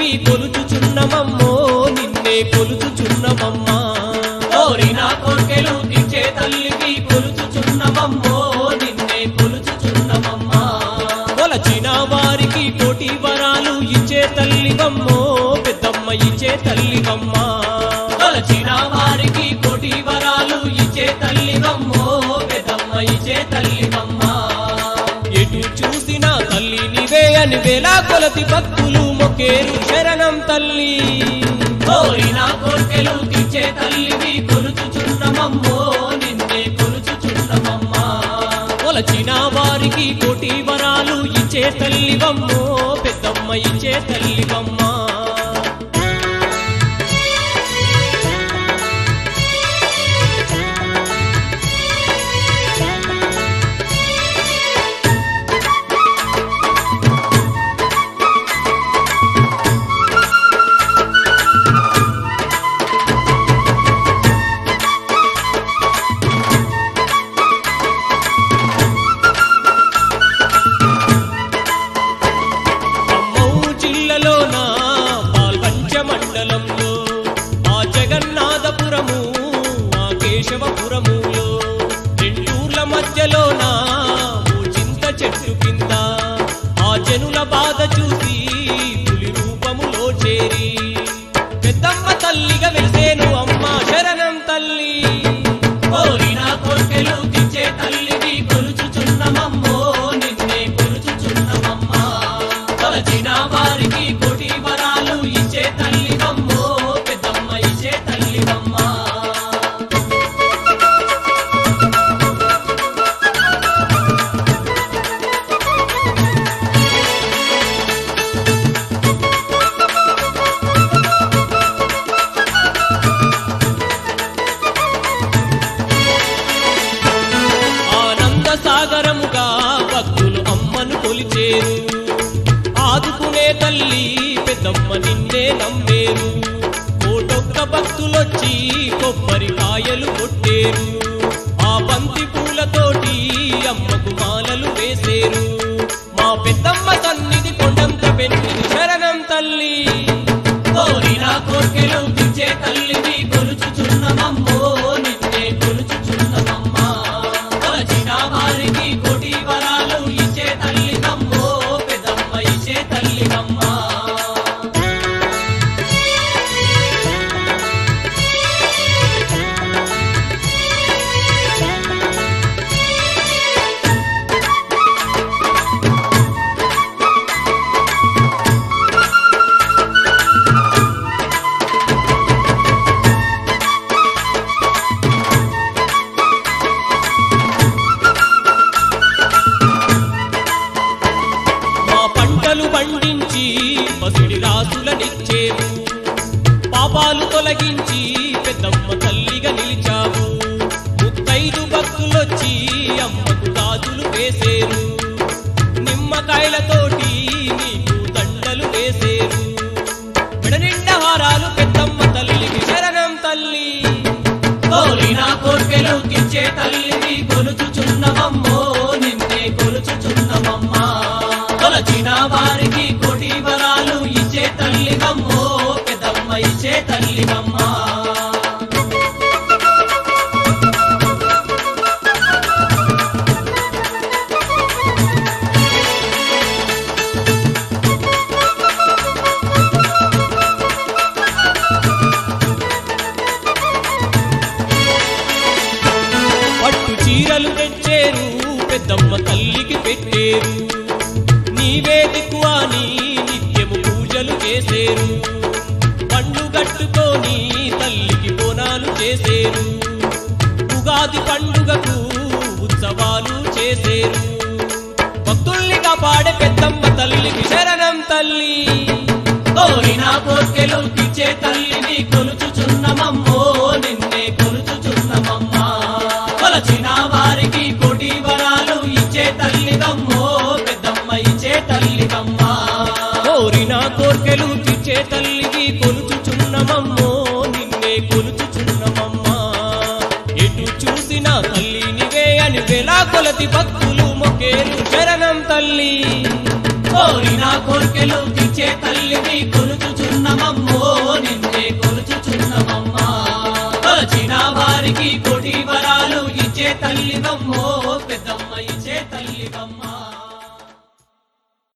తల్లివి కొలుచుచున్నమమ్మో నిన్నే కొలుచుచున్నమమ్మా కోరిన కోర్కెలు తీర్చే తల్లివి కొలుచుచున్నమమ్మో నిన్నే కొలుచుచున్నమమ్మా కొలచిన వారికి కోటి వరాలు ఇచ్చే తల్లివమ్మో పెద్దమ్మ ఇచ్చే తల్లివమ్మా కొలచిన వారికి కోటి వరాలు ఇచ్చే తల్లివమ్మో పెదమ్మ ఇచ్చే తల్లివమ్మా ఎటు చూసినా తల్లి నివే అని వేలా కొలతి భక్తులు మొకేరు శరణం తల్లి కోరిన కోర్కెలు తీర్చే తల్లివి కొలుచుచున్నమమ్మో నిన్నే కొలుచుచున్నమమ్మా కొలచిన వారికి కోటి వరాలు ఇచ్చే తల్లివమ్మో పెద్దమ్మ ఇచ్చే తల్లివమ్మా ఖమ్మం జిల్లాలోన పాల్వంచ మండలంలో ఆ జగన్నాథపురము ఆ కేశవపురములో రెండూర్ల మధ్యలోన ఓ చింత చెట్టు కింద ఆ జనుల బాధ చూసి పులి రూపములో చేరి పెద్దమ్మ తల్లిగా వెలిసేను అమ్మ శరణం తల్లి కోరిన కోర్కెలు తీర్చే తల్లివి కొలుచుచున్నమమ్మో నిన్నే కొలుచుచున్నమమ్మా కొలచిన వారికి కోటి వరాలు ఇచ్చే తల్లివమ్మో పెద్దమ్మ ఇచ్చే తల్లివమ్మా ఆనంద సాగరముగా భక్తులు అమ్మను కొలిచేరు ఆదుకునే తల్లి పెద్దమ్మ నిన్నే నమ్మేరు కోటొక్క భక్తులొచ్చి కొబ్బరికాయలు కొట్టేరు ఆ బంతి పూలతోటి అమ్మకు మాలలు వేసేరు మా పెద్దమ్మ సన్నిధి కొండంత పెన్నిది శరణం తల్లి కోరిన కోర్కెలు తీర్చే తల్లివి కొలుచుచున్నమమ్మో నిన్నే కొలుచుచున్నమమ్మా కొలచిన వారికి కోటి వరాలు ఇచ్చే తల్లివమ్మో పెద్దమ్మ ఇచ్చే తల్లివమ్మా మా పంటలు పండించి పసిడి రాసులనిచ్చేవు పాపాలు తొలగించి పెద్దమ్మ తల్లిగా నిలిచావు ముత్తైదు భక్తులొచ్చి అమ్మకు గాజులు వేసేరు నిమ్మకాయలతోటి నీకు దండలు వేసేరు మెడనిండా హారాలు పెద్దమ్మ తల్లికి శరణం తల్లి కోరిన కోర్కెలు తీర్చే తల్లివి కొలుచుచున్నమమ్మో నిన్నే కొలుచుచున్నమమ్మా కొలచిన వారికి కోటి వరాలు ఇచ్చే తల్లివమ్మో పెదమ్మ ఇచ్చే తల్లివమ్మా పట్టు చీరలు తెచ్చేరు పెద్దమ్మ తల్లికి పెట్టేరు నీవే దిక్కువాని నిత్యము పూజలు చేసేరు పండు కట్టుకొని తల్లికి బోనాలు చేసేరు ఉగాది పండుగకు ఉత్సవాలు చేసేరు భక్తుల్ని కాపాడే పెద్దమ్మ తల్లికి శరణం తల్లి కోరిన కోర్కెలు తీర్చే తల్లిని కొలుచుచున్నమమ్మో నిన్నే కొలుచుచున్నమమ్మా కొలచిన వారికి కోటి వరాలు ఇచ్చే తల్లివమ్మో పెద్దమ్మ ఇచ్చే తల్లివమ్మా కోరిన కోర్కెలు తీర్చే తల్లికి కొలుచుచున్నమమ్మో నిన్నే కొలుచుచున్నమమ్మా ఎటు చూసినా తల్లి నివే అని వేలా కొలతి భక్తులు మొకేరు శరణం తల్లి ఓ కోరిన కోర్కెలు తీర్చే తల్లిని కొలుచుచున్నమమ్మో నిన్నే కొలుచుచున్నమమ్మా కొలచిన వారికి కోటి వరాలు ఇచ్చే తల్లివమ్మో పెద్దమ్మ ఇచ్చే తల్లి